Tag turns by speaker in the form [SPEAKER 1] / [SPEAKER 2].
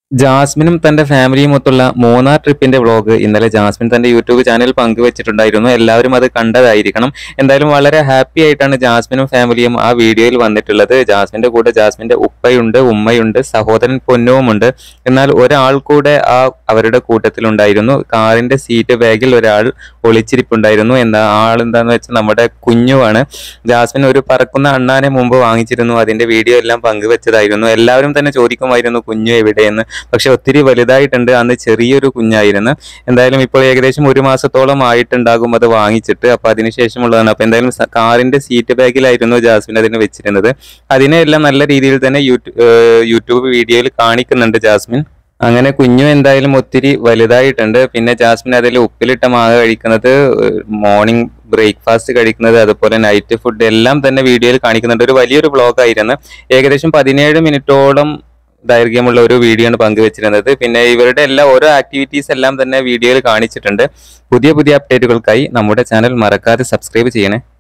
[SPEAKER 1] ജാസ്മിനും തന്റെ ഫാമിലിയും ഒത്തുള്ള മൂന്നാർ ട്രിപ്പിന്റെ വ്ളോഗ് ഇന്നലെ ജാസ്മിൻ തന്റെ യൂട്യൂബ് ചാനൽ പങ്കുവച്ചിട്ടുണ്ടായിരുന്നു എല്ലാവരും അത് കണ്ടതായിരിക്കണം എന്തായാലും വളരെ ഹാപ്പി ആയിട്ടാണ് ജാസ്മിനും ഫാമിലിയും ആ വീഡിയോയിൽ വന്നിട്ടുള്ളത് ജാസ്മിന്റെ കൂടെ ജാസ്മിന്റെ ഉപ്പയുണ്ട് ഉമ്മയുണ്ട് സഹോദരൻ പൊന്നുവുമുണ്ട് എന്നാൽ ഒരാൾ കൂടെ ആ അവരുടെ കൂട്ടത്തിലുണ്ടായിരുന്നു കാറിന്റെ സീറ്റ് ബാഗിൽ ഒരാൾ ഒളിച്ചിരിപ്പുണ്ടായിരുന്നു എന്താ ആൾ എന്താന്ന് വെച്ചാൽ നമ്മുടെ കുഞ്ഞുവാണ് ജാസ്മിൻ ഒരു പറക്കുന്ന അണ്ണാനെ മുമ്പ് വാങ്ങിച്ചിരുന്നു അതിന്റെ വീഡിയോ എല്ലാം പങ്കുവച്ചതായിരുന്നു എല്ലാവരും തന്നെ ചോദിക്കുമായിരുന്നു കുഞ്ഞു എവിടെയെന്ന് പക്ഷെ ഒത്തിരി വലുതായിട്ടുണ്ട് അന്ന് ചെറിയൊരു കുഞ്ഞായിരുന്നു എന്തായാലും ഇപ്പോൾ ഏകദേശം ഒരു മാസത്തോളം ആയിട്ടുണ്ടാകും അത് വാങ്ങിച്ചിട്ട് അപ്പൊ അതിനുശേഷമുള്ളതാണ് അപ്പൊ എന്തായാലും സ- കാറിന്റെ സീറ്റ് ബാഗിലായിരുന്നു ജാസ്മിൻ അതിനെ വെച്ചിരുന്നത് അതിനെ എല്ലാം നല്ല രീതിയിൽ തന്നെ യൂട്യൂ- ഏഹ് യൂട്യൂബ് വീഡിയോയിൽ കാണിക്കുന്നുണ്ട് ജാസ്മിൻ അങ്ങനെ കുഞ്ഞു എന്തായാലും ഒത്തിരി വലുതായിട്ടുണ്ട് പിന്നെ ജാസ്മിൻ അതിൽ ഉപ്പിലിട്ട മാങ്ങ കഴിക്കുന്നത് മോർണിംഗ് ബ്രേക്ക്ഫാസ്റ്റ് കഴിക്കുന്നത് അതുപോലെ നൈറ്റ് ഫുഡ് എല്ലാം തന്നെ വീഡിയോയിൽ കാണിക്കുന്നുണ്ട് ഒരു വലിയൊരു വ്ളോഗ് ആയിരുന്നു ഏകദേശം പതിനേഴ് മിനിറ്റോളം ദൈർഘ്യമുള്ള ഒരു വീഡിയോ ആണ് പങ്കുവച്ചിരുന്നത് പിന്നെ ഇവരുടെ എല്ലാ ഓരോ ആക്ടിവിറ്റീസ് എല്ലാം തന്നെ വീഡിയോയിൽ കാണിച്ചിട്ടുണ്ട് പുതിയ പുതിയ അപ്ഡേറ്റുകൾക്കായി നമ്മുടെ ചാനൽ മറക്കാതെ സബ്സ്ക്രൈബ് ചെയ്യണേ